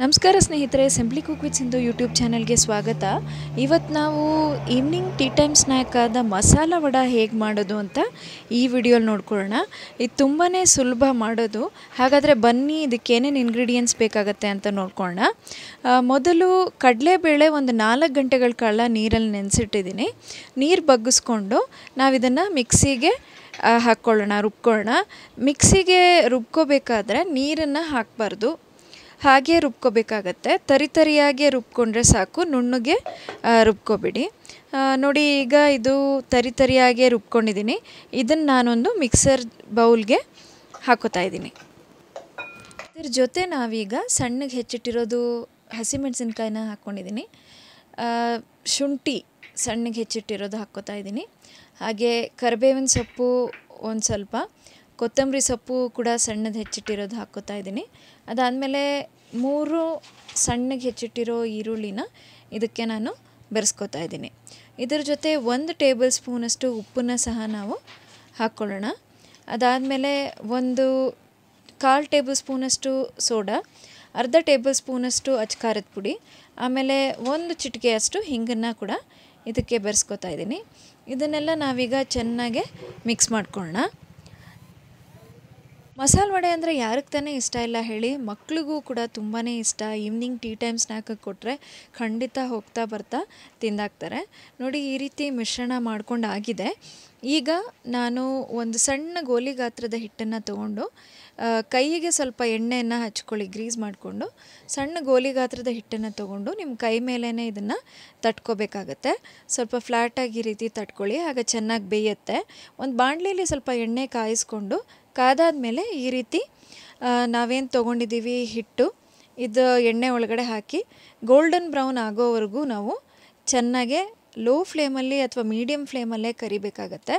ನಮಸ್ಕಾರ ಸ್ನೇಹಿತರೆ simply cook with Sindhu YouTube ಚಾನಲ್ಗೆ ಸ್ವಾಗತ ಇವತ್ತು ನಾವು ಈವ್ನಿಂಗ್ ಟೀ ಟೈಮ್ ಸ್ನ್ಯಾಕ್ ಆದ ಮಸಾಲ ವಡ ಹೇಗೆ ಮಾಡೋದು ಅಂತ ಈ ವಿಡಿಯೋಲಿ ನೋಡ್ಕೊಳ್ಳೋಣ ಇದು ತುಂಬಾ ಸುಲಭ ಮಾಡೋದು ಹಾಗಾದರೆ ಬನ್ನಿ ಇದಕ್ಕೆ ಏನೇನು ಇಂಗ್ರೀಡಿಯೆಂಟ್ಸ್ ಬೇಕಾಗತ್ತೆ ಅಂತ ನೋಡ್ಕೊಳ್ಳೋಣ ಆ, ಮೊದಲು ಕಡಲೆಬೇಳೆ ಒಂದು ನಾಲ್ಕು ಗಂಟೆಗಳ ಕಾಲ ನೀರಲ್ಲಿ ನೆನೆಸಿಟ್ಟಿದ್ದೀನಿ ನೀರು ಬಗ್ಗಿಸ್ಕೊಂಡು ನಾವಿದನ್ನು ಮಿಕ್ಸಿಗೆ ಆ, ಹಾಕ್ಕೊಳ್ಳೋಣ ರುಬ್ಕೊಳ್ಳೋಣ ಮಿಕ್ಸಿಗೆ ರುಬ್ಕೋಬೇಕಾದ್ರೆ ನೀರನ್ನು ಹಾಕಬಾರ್ದು ಹಾಗೆ ರುಬ್ಕೋಬೇಕಾಗತ್ತೆ ತರಿ ತರಿಯಾಗೆ ರುಬ್ಕೊಂಡ್ರೆ ಸಾಕು ನುಣ್ಣಗೆ ಆ, ರುಬ್ಕೋಬೇಡಿ ಆ, ನೋಡಿ ಈಗ ಇದು ತರಿ ತರಿಯಾಗೆ ರುಬ್ಕೊಂಡಿದ್ದೀನಿ ಇದನ್ನು ನಾನೊಂದು ಮಿಕ್ಸರ್ ಬೌಲ್ಗೆ ಹಾಕೋತಾ ಇದ್ದೀನಿ ಇದ್ರ ಜೊತೆ ನಾವೀಗ ಸಣ್ಣಗೆ ಹೆಚ್ಚಿಟ್ಟಿರೋದು ಹಸಿಮೆಣಸಿನ್ಕಾಯಿನ ಹಾಕ್ಕೊಂಡಿದ್ದೀನಿ ಆ, ಶುಂಠಿ ಸಣ್ಣಗೆ ಹೆಚ್ಚಿಟ್ಟಿರೋದು ಹಾಕ್ಕೋತಾ ಇದ್ದೀನಿ ಹಾಗೆ ಕರಿಬೇವಿನ ಸೊಪ್ಪು ಒಂದು ಸ್ವಲ್ಪ ಕೊತ್ತಂಬರಿ ಸೊಪ್ಪು ಕೂಡ ಸಣ್ಣದು ಹೆಚ್ಚಿಟ್ಟಿರೋದು ಹಾಕ್ಕೋತಾ ಇದ್ದೀನಿ ಅದಾದಮೇಲೆ ಮೂರು ಸಣ್ಣಗೆ ಹೆಚ್ಚಿಟ್ಟಿರೋ ಈರುಳ್ಳಿನ ಇದಕ್ಕೆ ನಾನು ಬೆರೆಸ್ಕೋತಾ ಇದ್ದೀನಿ ಇದ್ರ ಜೊತೆ ಒಂದು ಟೇಬಲ್ ಸ್ಪೂನಷ್ಟು ಉಪ್ಪನ್ನ ಸಹ ನಾವು ಹಾಕ್ಕೊಳ್ಳೋಣ ಅದಾದಮೇಲೆ ಒಂದು ಕಾಲು ಟೇಬಲ್ ಸ್ಪೂನಷ್ಟು ಸೋಡಾ ಅರ್ಧ ಟೇಬಲ್ ಸ್ಪೂನಷ್ಟು ಅಚ್ಕಾರದ ಪುಡಿ ಆಮೇಲೆ ಒಂದು ಚಿಟಿಕೆಯಷ್ಟು ಹಿಂಗನ್ನು ಕೂಡ ಇದಕ್ಕೆ ಬೆರೆಸ್ಕೊತಾ ಇದ್ದೀನಿ ಇದನ್ನೆಲ್ಲ ನಾವೀಗ ಚೆನ್ನಾಗೆ ಮಿಕ್ಸ್ ಮಾಡ್ಕೊಳ್ಳೋಣ ಮಸಾಲೆ ವಡೆ ಅಂದರೆ ಯಾರಿಗೆ ತಾನೇ ಇಷ್ಟ ಇಲ್ಲ ಹೇಳಿ ಮಕ್ಳಿಗೂ ಕೂಡ ತುಂಬಾ ಇಷ್ಟ ಈವ್ನಿಂಗ್ ಟೀ ಟೈಮ್ ಸ್ನ್ಯಾಕಿಗೆ ಕೊಟ್ಟರೆ ಖಂಡಿತ ಹೋಗ್ತಾ ಬರ್ತಾ ತಿಂದಾಕ್ತಾರೆ ನೋಡಿ ಈ ರೀತಿ ಮಿಶ್ರಣ ಮಾಡ್ಕೊಂಡು ಆಗಿದೆ ಈಗ ನಾನು ಒಂದು ಸಣ್ಣ ಗೋಲಿ ಗಾತ್ರದ ಹಿಟ್ಟನ್ನು ತೊಗೊಂಡು ಆ, ಕೈಗೆ ಸ್ವಲ್ಪ ಎಣ್ಣೆಯನ್ನು ಹಚ್ಕೊಳ್ಳಿ ಗ್ರೀಸ್ ಮಾಡಿಕೊಂಡು ಸಣ್ಣ ಗೋಲಿ ಗಾತ್ರದ ಹಿಟ್ಟನ್ನು ತೊಗೊಂಡು ನಿಮ್ಮ ಕೈ ಮೇಲೇ ಇದನ್ನು ತಟ್ಕೋಬೇಕಾಗತ್ತೆ ಸ್ವಲ್ಪ ಫ್ಲ್ಯಾಟಾಗಿ ಈ ರೀತಿ ತಟ್ಕೊಳ್ಳಿ ಆಗ ಚೆನ್ನಾಗಿ ಬೇಯುತ್ತೆ ಒಂದು ಬಾಣಲಿಲಿ ಸ್ವಲ್ಪ ಎಣ್ಣೆ ಕಾಯಿಸ್ಕೊಂಡು ಕಾದಾದ್ಮೇಲೆ ಈ ರೀತಿ ನಾವೇನು ತೊಗೊಂಡಿದ್ದೀವಿ ಹಿಟ್ಟು ಇದು ಎಣ್ಣೆ ಒಳಗಡೆ ಹಾಕಿ ಗೋಲ್ಡನ್ ಬ್ರೌನ್ ಆಗೋವರೆಗೂ ನಾವು ಚೆನ್ನಾಗೆ ಲೋ ಫ್ಲೇಮಲ್ಲಿ ಅಥವಾ ಮೀಡಿಯಮ್ ಫ್ಲೇಮಲ್ಲೇ ಕರಿಬೇಕಾಗತ್ತೆ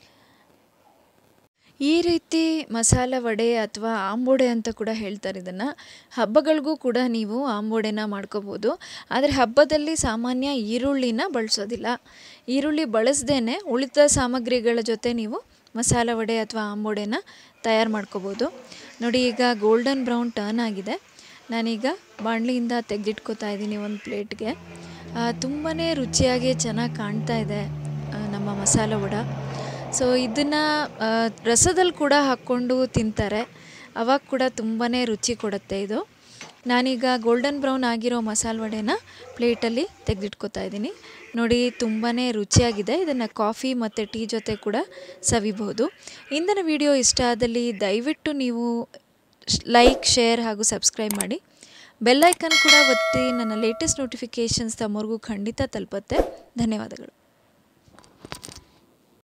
ಈ ರೀತಿ ಮಸಾಲ ವಡೆ ಅಥವಾ ಆಂಬೋಡೆ ಅಂತ ಕೂಡ ಹೇಳ್ತಾರೆ ಇದನ್ನು ಹಬ್ಬಗಳಿಗೂ ಕೂಡ ನೀವು ಆಂಬೋಡೆನ ಮಾಡ್ಕೋಬೋದು ಆದರೆ ಹಬ್ಬದಲ್ಲಿ ಸಾಮಾನ್ಯ ಈರುಳ್ಳಿನ ಬಳಸೋದಿಲ್ಲ ಈರುಳ್ಳಿ ಬಳಸ್ದೇ ಉಳಿದ ಸಾಮಗ್ರಿಗಳ ಜೊತೆ ನೀವು ಮಸಾಲ ವಡೆ ಅಥವಾ ಆಂಬೋಡೆನ ತಯಾರು ಮಾಡ್ಕೋಬೋದು ನೋಡಿ ಈಗ ಗೋಲ್ಡನ್ ಬ್ರೌನ್ ಟರ್ನ್ ಆಗಿದೆ ನಾನೀಗ ಬಾಣಲಿಯಿಂದ ತೆಗೆದಿಟ್ಕೋತಾ ಇದ್ದೀನಿ ಒಂದು ಪ್ಲೇಟ್ಗೆ ತುಂಬಾ ರುಚಿಯಾಗಿ ಚೆನ್ನಾಗಿ ಕಾಣ್ತಾ ಇದೆ ಆ, ನಮ್ಮ ಮಸಾಲ ವಡ ಸೊ ಇದನ್ನು ರಸದಲ್ಲಿ ಕೂಡ ಹಾಕ್ಕೊಂಡು ತಿಂತಾರೆ ಅವಾಗ ಕೂಡ ತುಂಬಾ ರುಚಿ ಕೊಡುತ್ತೆ ಇದು ನಾನೀಗ ಗೋಲ್ಡನ್ ಬ್ರೌನ್ ಆಗಿರೋ ಮಸಾಲೆ ವಡೆನ ಪ್ಲೇಟಲ್ಲಿ ತೆಗೆದಿಟ್ಕೋತಾ ಇದ್ದೀನಿ ನೋಡಿ ತುಂಬಾ ರುಚಿಯಾಗಿದೆ ಇದನ್ನು ಕಾಫಿ ಮತ್ತು ಟೀ ಜೊತೆ ಕೂಡ ಸವಿಬಹುದು ಇಂದಿನ ವಿಡಿಯೋ ಇಷ್ಟ ಆದಲ್ಲಿ ದಯವಿಟ್ಟು ನೀವು ಲೈಕ್ ಶೇರ್ ಹಾಗೂ ಸಬ್ಸ್ಕ್ರೈಬ್ ಮಾಡಿ ಬೆಲ್ಲೈಕನ್ ಕೂಡ ಒತ್ತಿ ನನ್ನ ಲೇಟೆಸ್ಟ್ ನೋಟಿಫಿಕೇಷನ್ಸ್ ತಮ್ಮವ್ರಿಗೂ ಖಂಡಿತ ತಲುಪುತ್ತೆ ಧನ್ಯವಾದಗಳು